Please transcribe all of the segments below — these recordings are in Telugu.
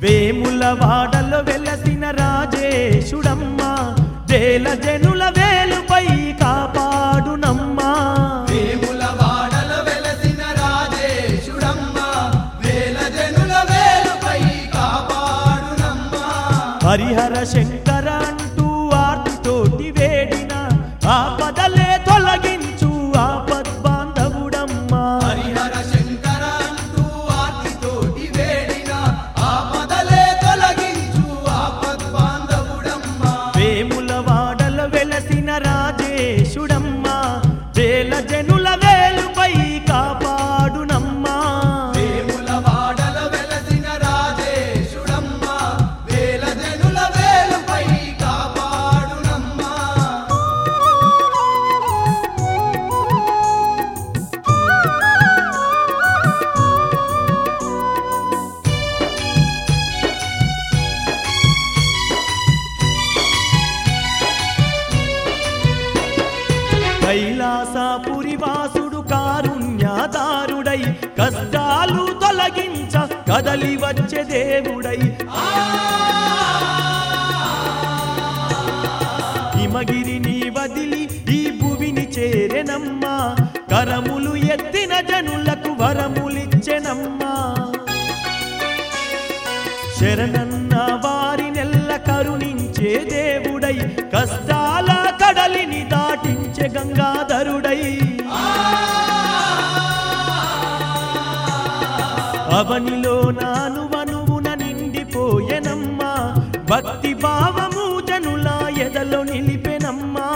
వేముల వాడలో వెలసిన రాజేశుడమ్మ వేల జనుల వేలుపై కాపాడునమ్మా వేముల వాడల వెలసిన రాజేశుడమ్మ వేల జనుల వేలుపై కాపాడునమ్మా హరిహర శంకర అంటూ ఆర్తితోటి వేడిన ఆపదలే తొలగించు ఆపద్బాంధవుడమ్మా హరిహర శంకర అంటూ ఆర్తితోటి వేడిన ఆపదలే తొలగించు ఆపద్బాంధవుడమ్మా వేముల వాడల వెలసిన రాజేశుడమ్మ వేల జనుల వేలుపై కాపాడునమ్మా వేముల వాడల వెలసిన రాజేశుడమ్మ వేల జనుల వేలుపై కాపాడునమ్మా కైలాసపురివాసుడు కారుణ్యదారుడై కష్టాలు తొలగించ కదలి వచ్చే దేవుడై హిమగిరిని వదిలి ఈ భువిని చేరెనమ్మా కరములు ఎత్తిన జనులకు వరములిచ్చెనమ్మా శరణన్న వారి నెల్ల కరుణించే దేవుడై కష్టాల కడలిని దాటించే గంగాధరుడై అవనిలో నానువనువున నిండిపోయెనమ్మా భక్తి భావము జనుల ఎదలో నిలిపెనమ్మా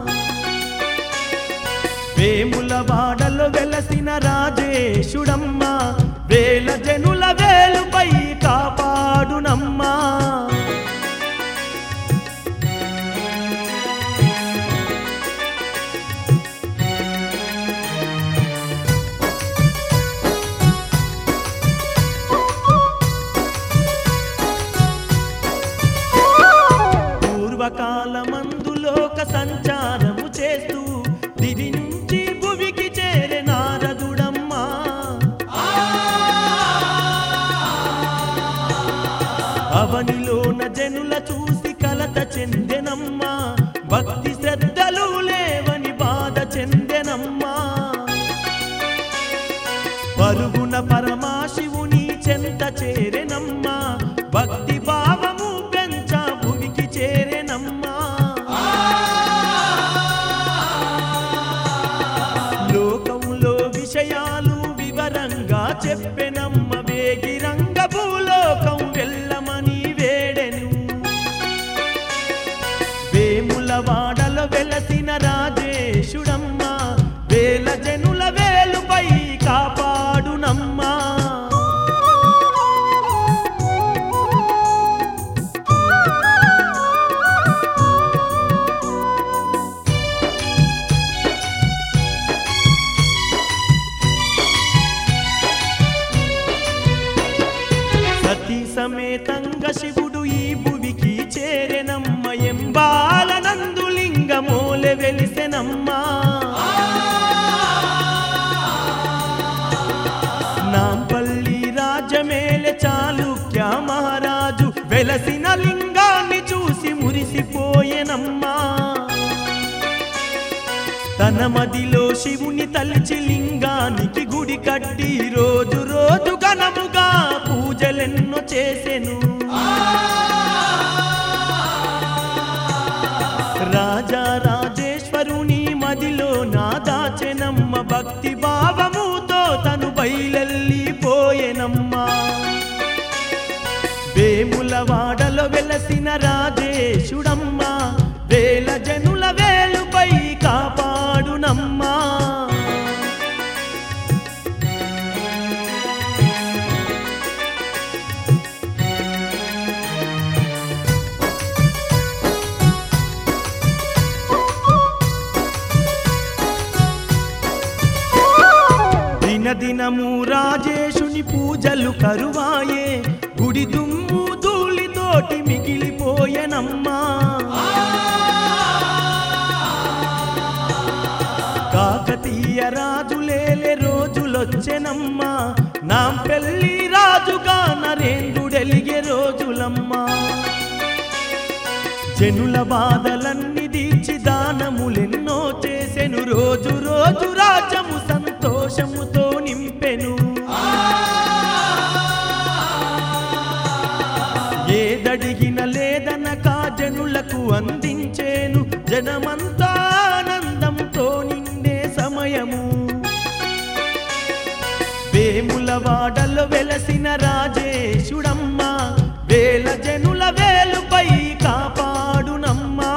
వేముల వాడలో వెలసిన రాజేశుడమ్మ వేల జనుల వేలుపై కాపాడునమ్మా పూర్వకాలమందు లోక సంచారము చేస్తూ దివి నుంచి భువికి చేరే నారదుడమ్మా అవనిలోన జనుల చూసి కలత చెందెనమ్మా భక్తి శ్రద్ధలు లేవని బాధ చెందెనమ్మా పరుగున పరమాశివుని చెంత చేరెనమ్మా భక్తి భావము పెంచ భువికి చేరెనమ్మా లోకంలో విషయాలు వివరంగా చెప్పెనమ్మ వేగిరంగ భూలోకం వెళ్ళమని వేడెను వేముల వాడలో వెలసిన రాజేశుడమ్మ వేల జనుల వేలుపై కాపాడునమ్మా సతీ సమేతంగా శివుడు ఈ భువికి చేరెనమ్మ ఎంబాలనందు లింగమూలె వెలిసెనమ్మా నాంపల్లి రాజమేలె చాళుక్య మహారాజు వెలసిన లింగాన్ని చూసి మురిసిపోయెనమ్మా తన మదిలో శివుని తలిచి లింగానికి గుడి కట్టి రోజు రోజు ఘనముగా పూజలెన్నో చేసెను రాజా రాజేశ్వరుని మదిలో నా దాచెనమ్మ భక్తి భావముతో తను బయలెల్లిపోయెనమ్మా వేముల వాడలో వెలసిన రాజేశుడమ్మ వేల జనుల వేలుపై కాపాడునమ్మా దినదినము రాజేశుని పూజలు కరువాయే గుడి దుమ్ము ధూళితోటి మిగిలిపోయెనమ్మా కాకతీయ రాజులేలే రోజులొచ్చెనమ్మా నా పెళ్లి రాజుగా నరేంద్రుడెలిగే రోజు జనుల బాధలన్నీ తీర్చి దానములెన్నో చేసెను రోజు రోజు రాజము సంతోషముతో నింపెను ఏదడిగిన లేదనక జనులకు అందించేను జనమంతా ఆనందంతో నిండే సమయము వేముల వాడలో వెలసిన రాజేశుడమ్మ వేల జనుల వేలుపై కాపాడునమ్మా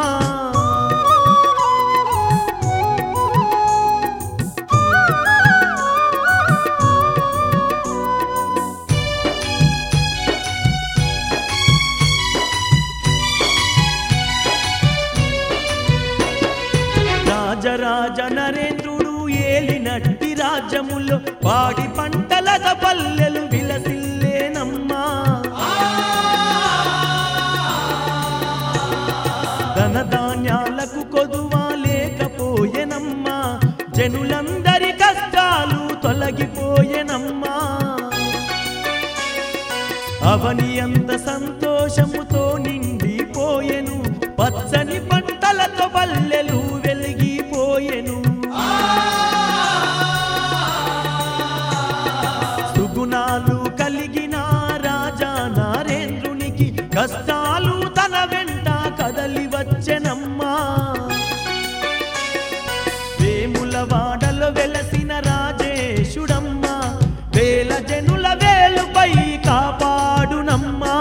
రాజరాజ నరేంద్రుడు ఏలినట్టి రాజ్యములో పాడి పంటలద పల్లెలు విలసిల్లేనమ్మా ధనధాన్యాలకు కొదువా లేకపోయెనమ్మా జనులందరి కష్టాలు తొలగిపోయెనమ్మా అవని అంత సంతోషముతో నిండిపోయెను పచ్చని పంటలతో పల్లెలు వెలిగిపోయెను సుగుణాలు కలిగిన రాజా నారేంద్రునికి కష్టాలు తన వెంట కదలి వచ్చెనమ్మా వేముల వాడలో వెలసిన రాజేశుడమ్మ వేల జనుల వేలుపై కాపాడునమ్మా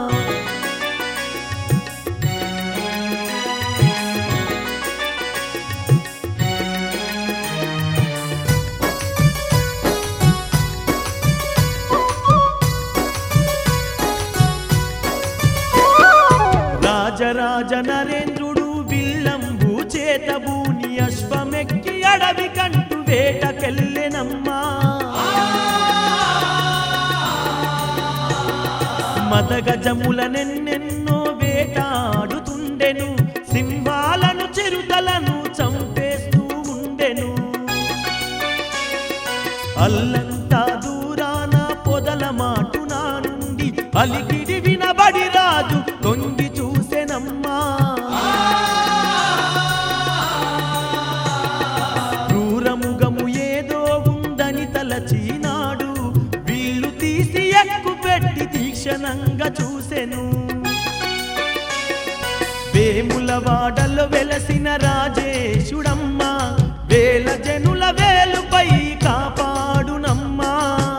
రాజరాజ నరేంద్రుడు విల్లంబు చేతబూని అశ్వమెక్కి అడవి కంటు వేటకెళ్ళెనమ్మా మదగజములనెన్నెన్నో వేటాడుతుండెను సింహాలను చిరుతలను చంపేస్తూ ఉండెను అల్లంతా దూరాన పొదల మాటునా నుండి అలికిడి వినబడి రాజు తొంగి చూసెనమ్మా క్రూరముగము ఏదో ఉందని తలచినాడు వీళ్ళు తీసి ఎక్కు పెట్టి తీక్షణంగా చూసెను వేముల వాడలో వెలసిన రాజేశుడమ్మ వేల జనుల వేలుపై కాపాడునమ్మా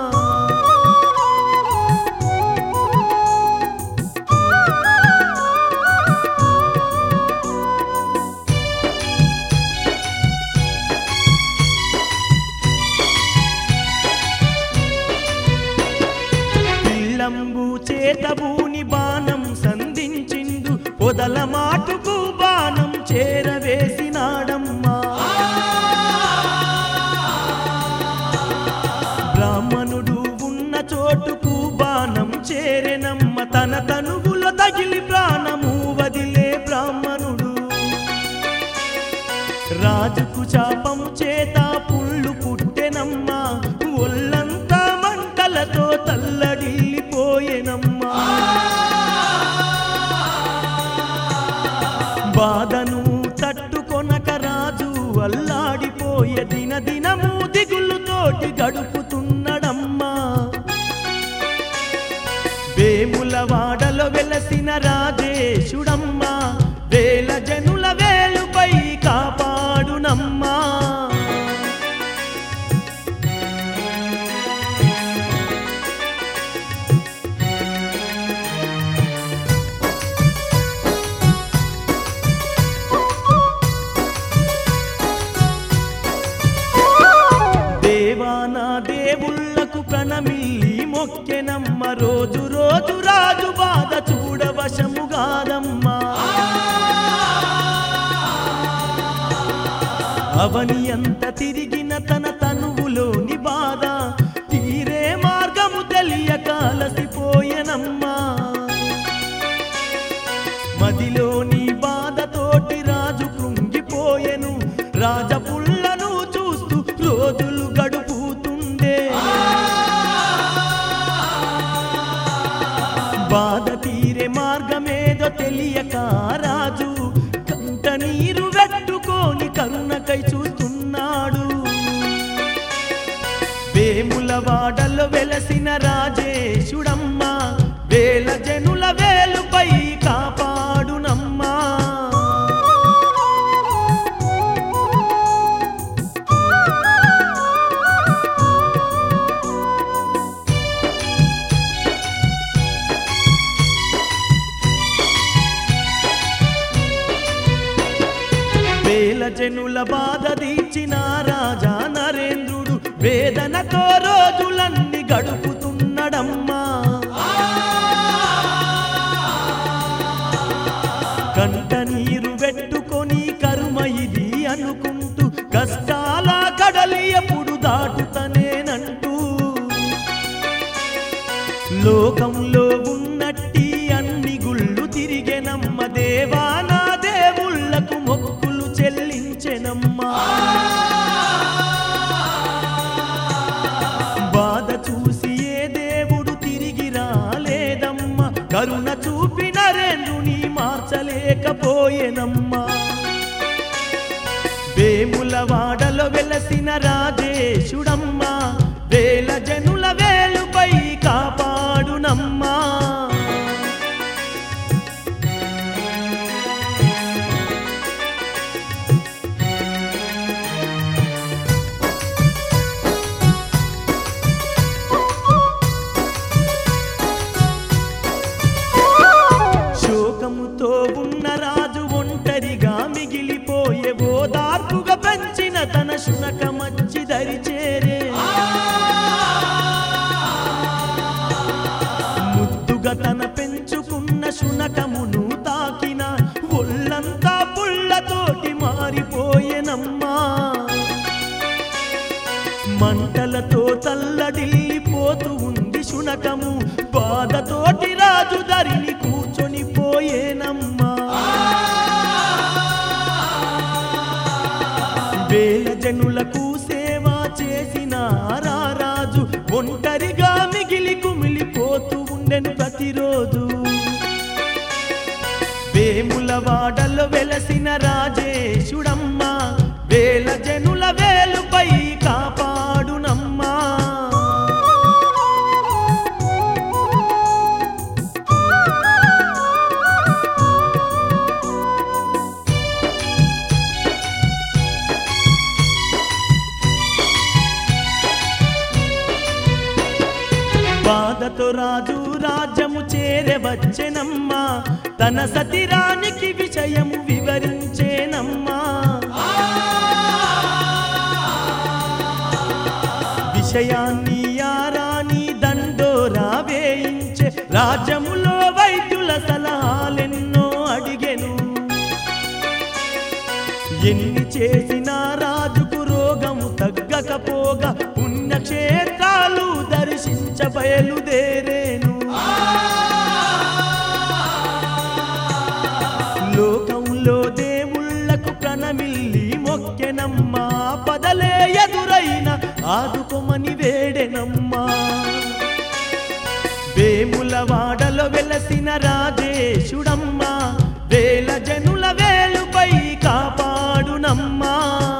పిల్లంబు చేతబూని బాణం సంధించిండు పొదల మాటుకు బాణం చేరవేసినాడమ్మా బ్రాహ్మణుడు ఉన్న చోటుకు బాణం చేరెనమ్మ తన తనువులో తగిలి ప్రాణము వదిలే బ్రాహ్మణుడు రాజుకు శాపము చేత పుళ్ళు పుట్టెనమ్మా ఒళ్ళంతా మంటలతో తల్లడిల్లిపోయెనమ్మా బాధను తట్టుకొనక రాజు అల్లాడిపోయే దిన దినము దిగులుతోటి గడుపుతున్నడమ్మా వేముల వాడలో వెలసిన రాజేశుడమ్మ వేల జనుల వేలుపై కాపాడునమ్మా దేవానా దేవుళ్ళకు ప్రణమిల్లి మొక్కెనమ్మ రోజు రోజు రాజు బాధ చూడవశముగాదమ్మా అవని అంత తిరిగిన తన తనువులోని బాధ తీరే మార్గము తెలియక అలసిపోయెనమ్మా మదిలోని బాధతోటి రాజు కృంగిపోయెను రాజపుల్లను చూస్తూ రోజులు గడుపుతుండే బాధ తీరే మార్గమేదో తెలియక రాజు కరుణకై చూస్తున్నాడు వేముల వాడలో వెలసిన రాజేశుడమ్మ వేల జనుల వేలుపై కాపాడునమ్మా వేల జనుల బాధ తీర్చిన రాజా నరేంద్రుడు వేదనతో రోజులన్నీ గడుపుతున్నడమ్మా కంట నీరు పెట్టుకొని కరుమ ఇది అనుకుంటూ కష్టాల కడలి ఎప్పుడు దాటుతనేనంటూ లోకంలో ఉన్నట్టి అన్ని గుళ్ళు తిరిగెనమ్మ దేవా నా దేవుళ్ళకు మొక్కులు చెల్లించెనమ్మా బాధ చూసి ఏ దేవుడు తిరిగి రాలేదమ్మా కరుణ చూపి నరేంద్రుని మార్చలేకపోయేనమ్మా వేముల వాడలో వెలసిన రాజేశుడమ్మా వేల జనుల వేలుపై కాపాడునమ్మా శోకముతో ఉన్న రాజు ఒంటరిగా మిగిలిపోయే ఓదార్పుగా పెంచిన తన శునక మచ్చి దరి చేరే ముద్దుగా తన పెంచుకున్న శునకమును తాకిన ఒళ్ళంతా పుళ్ళతోటి మారిపోయెనమ్మా మంటలతో తల్లడిల్లిపోతూ ఉంది శునకము బాధతోటి రాజు దరిని కూర్చొని పోయేనమ్మా వేల జనులకు సేవ చేసిన రా రాజు ఒంటరిగా మిగిలి కుమిలిపోతూ ఉండెను ప్రతిరోజు వేముల వాడలో వెలసిన రాజేశుడమ్మ వేల జనుల వేలుపై కాపాడునమ్మా బాధతో రాజు రాజ్యము చేరవచ్చెనమ్మా తన సతిరానికి విషయము వివరించేనమ్మా విషయాన్ని యారాని దండోరా వేయించే రాజ్యములో వైద్యుల సలహాలెన్నో అడిగెను ఎన్ని చేసినా రాజుకు రోగము తగ్గకపోగా పుణ్యక్షేత్రాలు దర్శించ బయలుదేరేను లోకంలో దేవుళ్ళకు ప్రణమిల్లి మొక్కెనమ్మా పదలే ఎదురైన ఆదుకోమని వేడెనమ్మా వేముల వాడలో వెలసిన రాజేశుడమ్మా వేల జనుల వేలుపై కాపాడునమ్మా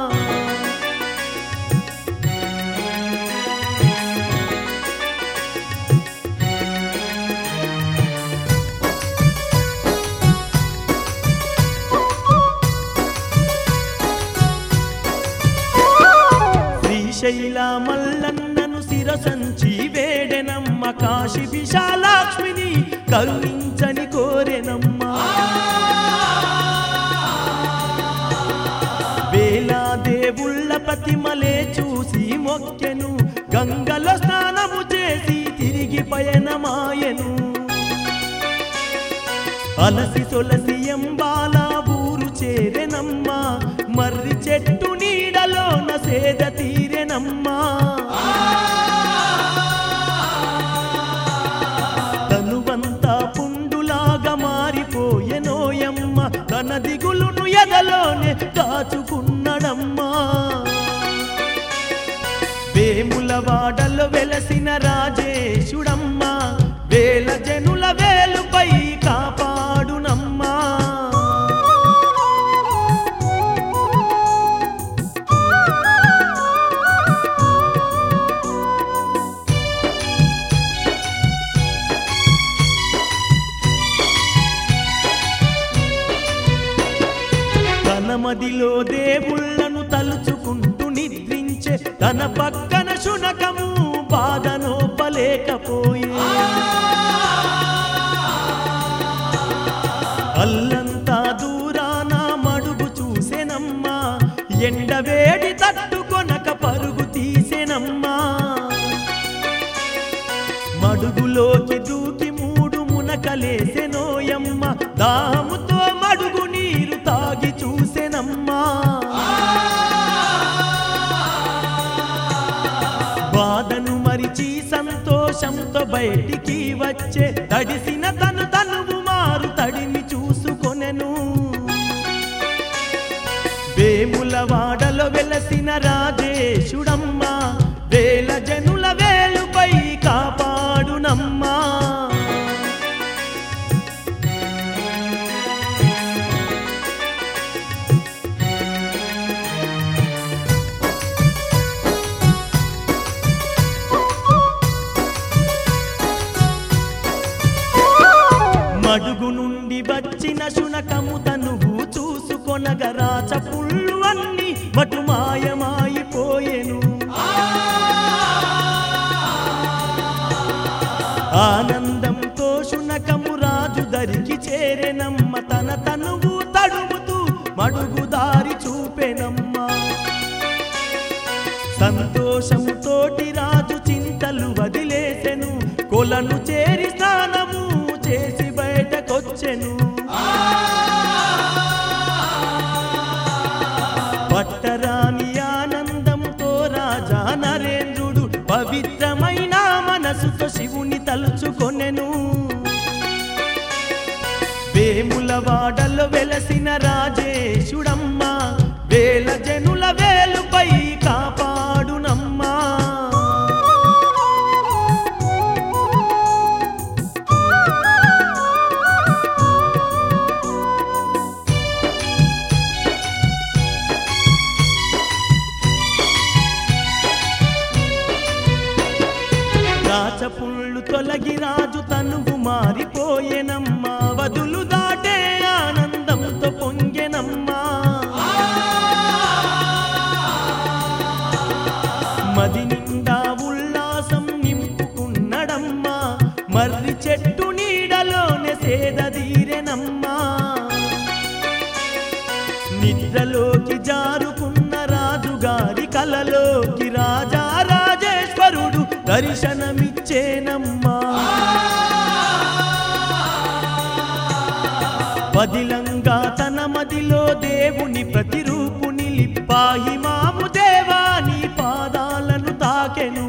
శ్రీశైల మల్లన్నను శిరసంచి వేడెనమ్మ కాశీ విశాలాక్ష్మిని కరుణించని కోరెనమ్మా వేలా దేవుళ్ళ ప్రతిమలే చూసి మొక్కెను గంగలో స్నానము చేసి తిరిగి పయనమాయెను అలసి సొలసి ఎంబాల ఊరు చేరెనమ్మా మర్రి చెట్టు నీడలోన సేద తీరెనమ్మా తనువంతా పుండులాగా మారిపోయెనోయమ్మ తన దిగులును ఎదలోనే దాచుకున్నడమ్మా వేముల వాడలో వెలసిన రాజేశుడమ్మ వేల జనుల వేలుపై కాపాడునమ్మా మదిలో దేవుళ్ళను తలుచుకుంటూ నిద్రించే తన పక్కన శునకము బాధ నోపలేకపోయే అల్లంతా దూరాన మడుగు చూసెనమ్మా ఎండవేడి తట్టుకొనక పరుగు తీసెనమ్మా మడుగులోకి దూకి మూడు మునకలేసెనోయమ్మ దాముతో మడుగు నీరు తాగి చూసెనమ్మా బాధను మరిచి సంతోషంతో బయటికి వచ్చే తడిసిన తను తనువు మారు తడిని చూసుకొనెను వేముల వాడలో వెలసిన రాజేశుడమ్మ వేల జనుల వేలుపై కాపాడునమ్మా మడుగు నుండి వచ్చిన శునకము తనువు చూసుకొనగ రాచ పుళ్ళు అన్ని మటు మాయమాయిపోయెను ఆనందంతో శునకము రాజు దరికి చేరెనమ్మ తన తనువు తడుముతూ మడుగు దారి చూపెనమ్మా సంతోషముతోటి రాజు చింతలు వదిలేసెను కొలను చేరి స్నానము చేసి బయటకొచ్చెను పట్టరాని ఆనందంతో రాజా నరేంద్రుడు పవిత్రమైన మనసుతో శివుని తలుచుకొనెను వేముల వాడలో వెలసిన రాజేశుడమ్మ వేల జనుల వేలుపై కాపాడునమ్మా రాచపుళ్ళు తొలగి రాజు తనువు మారిపోయెనమ్మా వదులు దాటే ఆనందంతో పొంగెనమ్మా మది నిండా ఉల్లాసం నింపుకున్నడమ్మా మర్రి చెట్టు నీడలోనే సేదదీరెనమ్మా నిద్రలోకి జారుకున్న రాజుగారి కలలోకి రాజా రాజేశ్వరుడు దర్శనమిచ్చేనమ్మా పదిలంగా తన మదిలో దేవుని ప్రతిరూపు నిలిపాయి మాము దేవాని పాదాలను తాకెను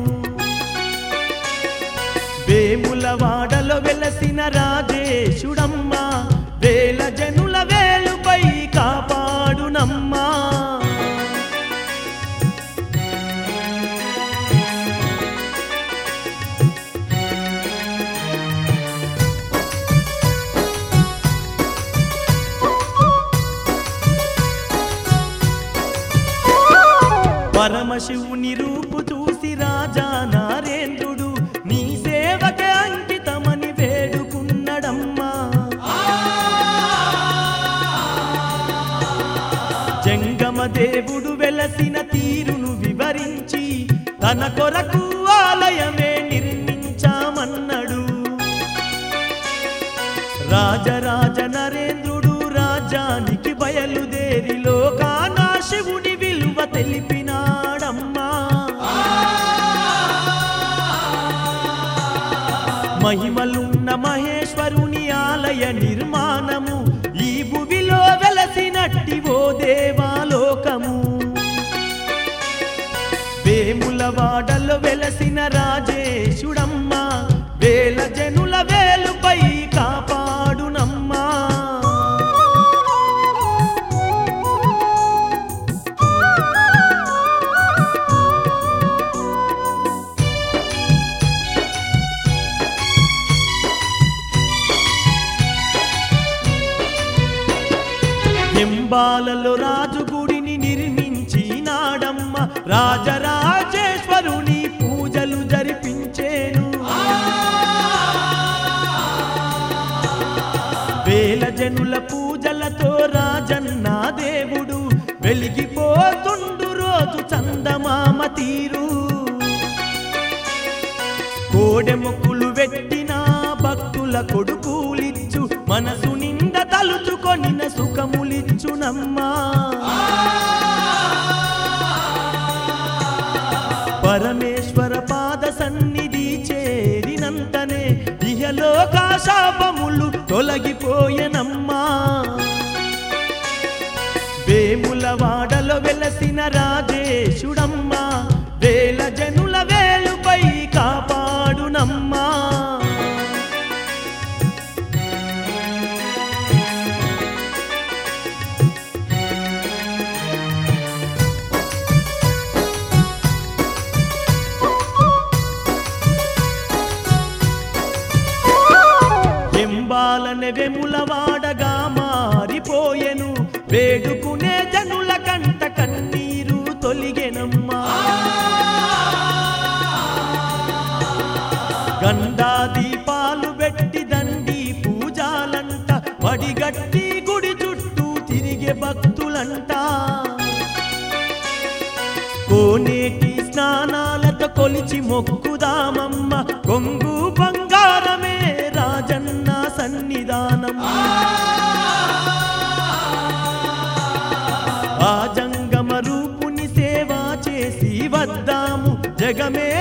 వేముల వాడలో వెలసిన రాజేశుడమ్మ వేల జనుల వేలుపై కాపాడునమ్మా పరమశివుని రూపు చూసి రాజా నారేంద్రుడు నీ సేవకే అంకితమని వేడుకున్నడమ్మా జంగమ దేవుడు వెలసిన తీరును వివరించి తన కొరకు ఆలయమే నిర్మించామన్నాడు రాజరాజ నరేంద్రుడు రాజ్యానికి బయలుదేరి లోకానా శివుని విలువ తెలిపినాడమ్మా మహిమలున్న మహేశ్వరుని ఆలయ నిర్మాణము ఈ భువిలో వెలసినట్టి ఓ దేవాలోకము వేముల వాడలో వెలసిన రాజేశుడమ్మ వేల జనుల వేలుపై కాపాడునమ్మా నింబాలలో రాజు గుడిని నిర్మించినాడమ్మ రాజరాజేశ్వరుని పూజలు జరిపించేను వేల జనుల పూజలతో రాజన్న దేవుడు తీరు కోడెముక్కులు పెట్టిన భక్తుల కొడుకులిచ్చు మనసు నిండ తలుచుకొనిన సుఖములిచ్చునమ్మా పరమేశ్వర పాద సన్నిధి చేరినంతనే ఇహలోక శాపములు తొలగిపోయెనమ్మా వేముల వాడలో వెలసిన రాజేశుడమ్మా వేల జనుల వేలుపై కాపాడునమ్మా ఎంబాలనే వెముల వాడగా మారిపోయెను వేడుకునే జనుల కంట కన్నీరు తొలిగెనమ్మా గండా దీపాలు పెట్టి దండి పూజాలంట వడిగట్టి గుడి చుట్టూ తిరిగే భక్తులంట కోనేటి స్నానాలతో కొలిచి మొక్కుదామమ్మ కొంగు బంగారమే రాజన్న సన్నిధానం ఆ జంగమ రూపుని సేవ చేసి వద్దాము జగమే